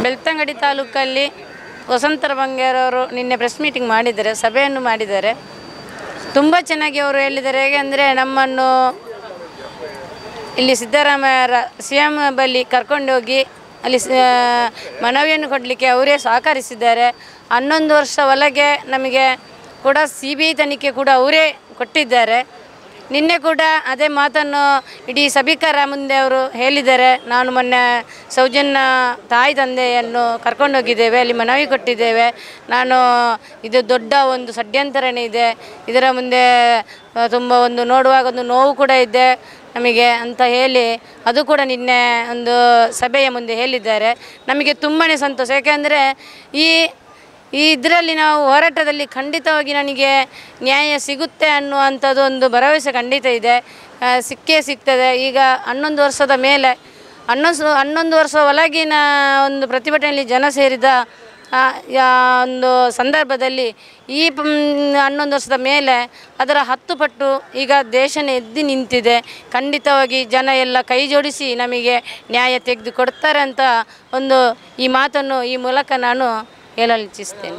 ಬೆಳ್ತಂಗಡಿ ತಾಲೂಕಲ್ಲಿ ವಸಂತರ ಬಂಗೇರವರು ನಿನ್ನೆ press meeting ಮಾಡಿದ್ದಾರೆ ಸಭೆಯನ್ನು ಮಾಡಿದ್ದಾರೆ ತುಂಬ ಚೆನ್ನಾಗಿ ಅವರು ಹೇಳಿದ್ದಾರೆ ಹೇಗೆ ಅಂದರೆ ನಮ್ಮನ್ನು ಇಲ್ಲಿ ಸಿದ್ದರಾಮಯ್ಯರ ಸಿ ಎಮ್ ಬಳಿ ಕರ್ಕೊಂಡೋಗಿ ಅಲ್ಲಿ ಸ- ಮನವಿಯನ್ನು ಕೊಡಲಿಕ್ಕೆ ಅವರೇ ಸಹಕರಿಸಿದ್ದಾರೆ ಹನ್ನೊಂದು ವರ್ಷ ಒಳಗೆ ನಮಗೆ ಕೂಡ ಸಿ ಬಿ ಐ ತನಿಖೆ ಕೂಡ ಅವರೇ ಕೊಟ್ಟಿದ್ದಾರೆ ನಿನ್ನೆ ಕೂಡ ಅದೇ ಮಾತನ್ನು ಇಡೀ ಸಭಿಕರ ಮುಂದೆ ಅವರು ಹೇಳಿದ್ದಾರೆ ನಾನು ಮೊನ್ನೆ ಸೌಜನ್ಯ ತಾಯಿ ತಂದೆಯನ್ನು ಕರ್ಕೊಂಡೋಗಿದ್ದೇವೆ ಅಲ್ಲಿ ಮನವಿ ಕೊಟ್ಟಿದ್ದೇವೆ ನಾನು ಇದು ದೊಡ್ಡ ಒಂದು ಷಡ್ಯಂತರನೇ ಇದೆ ಇದರ ಮುಂದೆ ಆ, ತುಂಬ ಒಂದು ನೋಡುವಾಗ ಒಂದು ನೋವು ಕೂಡ ಇದೆ ನಮಗೆ ಅಂತ ಹೇಳಿ ಅದು ಕೂಡ ನಿನ್ನೆ ಒಂದು ಸಭೆಯ ಮುಂದೆ ಹೇಳಿದ್ದಾರೆ ನಮಗೆ ತುಂಬಾ ಸಂತೋಷ ಯಾಕೆಂದರೆ ಈ ಈ ಇದರಲ್ಲಿ ನಾವು ಹೋರಾಟದಲ್ಲಿ ಖಂಡಿತವಾಗಿ ನನಗೆ ನ್ಯಾಯ ಸಿಗುತ್ತೆ ಅನ್ನುವಂಥದ್ದು ಒಂದು ಭರವಸೆ ಖಂಡಿತ ಇದೆ ಆ, ಸಿಕ್ಕೇ ಸಿಗ್ತದೆ ಈಗ ಹನ್ನೊಂದು ವರ್ಷದ ಮೇಲೆ ಹನ್ನೊಂದು ಹನ್ನೊಂದು ವರ್ಷ ಒಳಗಿನ ಒಂದು ಪ್ರತಿಭಟನೆಯಲ್ಲಿ ಜನ ಸೇರಿದ ಆ, ಯಾ- ಒಂದು ಸಂದರ್ಭದಲ್ಲಿ ಈ ಪ್- ಹನ್ನೊಂದು ವರ್ಷದ ಮೇಲೆ ಅದರ ಹತ್ತು ಪಟ್ಟು ಈಗ ದೇಶನೇ ಎದ್ದು ನಿಂತಿದೆ ಖಂಡಿತವಾಗಿ ಜನ ಎಲ್ಲ ಕೈ ಜೋಡಿಸಿ ನಮಗೆ ನ್ಯಾಯ ತೆಗೆದು ಕೊಡ್ತಾರೆ ಅಂತ ಒಂದು ಈ ಮಾತನ್ನು ಈ ಮೂಲಕ ನಾನು ಹೇಳಲು ಇಚ್ಛಿಸ್ತೇನೆ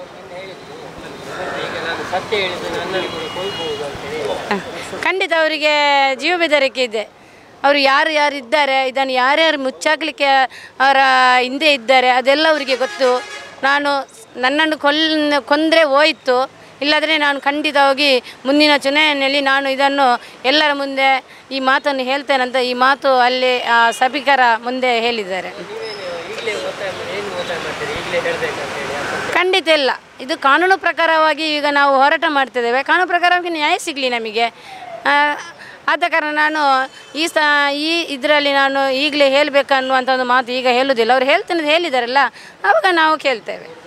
ಈಗ ನಾನು ಸತ್ಯ ಹೇಳಿದ್ರೆ ನನ್ನನ್ನು ಕೂಡ ಕೊಲ್ಬಹುದು ಅಂತೇಳಿ ಖಂಡಿತ ಅವರಿಗೆ ಜೀವ ಬೆದರಿಕೆ ಇದೆ ಅವರು ಯಾರು ಯಾರು ಇದ್ದಾರೆ ಇದನ್ನು ಯಾರ್ಯಾರು ಮುಚ್ಚಾಕಲಿಕ್ಕೆ ಅವರ ಹಿಂದೆ ಇದ್ದಾರೆ ಅದೆಲ್ಲ ಅವರಿಗೆ ಗೊತ್ತು ನಾನು ನನ್ನನ್ನು ಕೊಲ್ ಕೊಂದರೆ ಹೋಯಿತು ಇಲ್ಲದ್ರೆ ನಾನು ಖಂಡಿತವಾಗಿ ಮುಂದಿನ ಚುನಾವಣೆಯಲ್ಲಿ ನಾನು ಇದನ್ನು ಎಲ್ಲರ ಮುಂದೆ ಈ ಮಾತನ್ನು ಹೇಳ್ತೇನಂತ ಈ ಮಾತು ಅಲ್ಲಿ ಆ ಸಭಿಕರ ಮುಂದೆ ಹೇಳಿದ್ದಾರೆ ನೀವೇನು ಈಗಲೇ ಒತ್ತಾಯ ಮಾಡಿ ಏನು ಒತ್ತಾಯ ಮಾಡ್ತೀರಿ ಈಗಲೇ ಹೇಳ್ಬೇಕಂತ ಹೇಳಿ ಆ ಸತ್ಯ ಖಂಡಿತ ಇಲ್ಲ ಇದು ಕಾನೂನು ಪ್ರಕಾರವಾಗಿ ಈಗ ನಾವು ಹೋರಾಟ ಮಾಡ್ತಿದ್ದೇವೆ ಕಾನೂನು ಪ್ರಕಾರವಾಗಿ ನ್ಯಾಯ ಸಿಗಲಿ ನಮಗೆ ಆ, ಆದ ಕಾರಣ ನಾನು ಈ ಸ ಈ ಇದರಲ್ಲಿ ನಾನು ಈಗಲೇ ಹೇಳಬೇಕನ್ನುವಂಥ ಒಂದು ಮಾತು ಈಗ ಹೇಳುವುದಿಲ್ಲ ಅವ್ರು ಹೇಳ್ತೇನೆ ಹೇಳಿದಾರಲ್ಲ ಆವಾಗ ನಾವು ಕೇಳ್ತೇವೆ